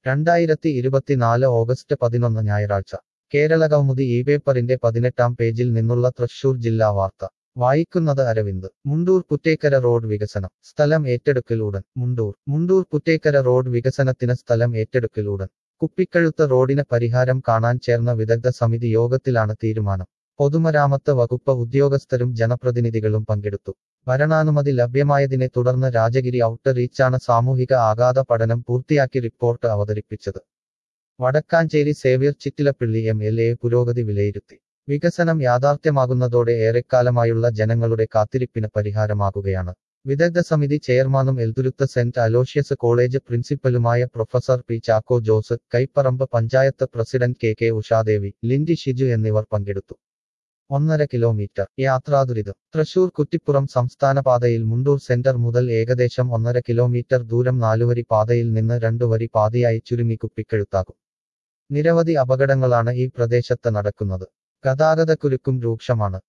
രണ്ടായിരത്തി ഇരുപത്തിനാല് ഓഗസ്റ്റ് പതിനൊന്ന് ഞായറാഴ്ച കേരളകൗമുദി ഈ പേപ്പറിന്റെ പതിനെട്ടാം പേജിൽ നിന്നുള്ള തൃശൂർ ജില്ലാ വാർത്ത വായിക്കുന്നത് അരവിന്ദ് മുണ്ടൂർ പുറ്റേക്കര റോഡ് വികസനം സ്ഥലം ഏറ്റെടുക്കൽ ഉടൻ മുണ്ടൂർ മുണ്ടൂർ പുറ്റേക്കര റോഡ് വികസനത്തിന് സ്ഥലം ഏറ്റെടുക്കൽ ഉടൻ കുപ്പിക്കഴുത്ത് റോഡിന് പരിഹാരം കാണാൻ ചേർന്ന വിദഗ്ധ സമിതി യോഗത്തിലാണ് തീരുമാനം പൊതുമരാമത്ത് വകുപ്പ് ഉദ്യോഗസ്ഥരും ജനപ്രതിനിധികളും പങ്കെടുത്തു ഭരണാനുമതി ലഭ്യമായതിനെ തുടർന്ന് രാജഗിരി ഔട്ട് റീച്ചാണ് സാമൂഹിക ആഘാത പഠനം പൂർത്തിയാക്കി റിപ്പോർട്ട് അവതരിപ്പിച്ചത് Vadakkanchery Xavier Chittilappilly M L A പുരോഗതി വിലയിരുത്തി വികസനം യാഥാർത്ഥ്യമാകുന്നതോടെ ഏറെക്കാലമായുള്ള ജനങ്ങളുടെ കാത്തിരിപ്പിന് പരിഹാരമാകുകയാണ് വിദഗ്ധ സമിതി ചെയർമാനും എൽതുരുത്ത് സെന്റ് അലോഷ്യസ് കോളേജ് പ്രിൻസിപ്പലുമായ professor P Chacko Jose Kaiparambu panchayat president K K Ushadevi Lindy Shiju എന്നിവർ പങ്കെടുത്തു ഒന്നര കിലോമീറ്റർ യാത്രാദുരിതം തൃശൂർ കുറ്റിപ്പുറം സംസ്ഥാന പാതയിൽ മുണ്ടൂർ സെന്റർ മുതൽ ഏകദേശം ഒന്നര കിലോമീറ്റർ ദൂരം നാലുവരി പാതയിൽ നിന്ന് രണ്ടുവരി പാതയായി ചുരുങ്ങി കുപ്പിക്കഴുത്താകും നിരവധി അപകടങ്ങളാണ് ഈ പ്രദേശത്ത് നടക്കുന്നത് ഗതാഗതക്കുരുക്കും രൂക്ഷമാണ്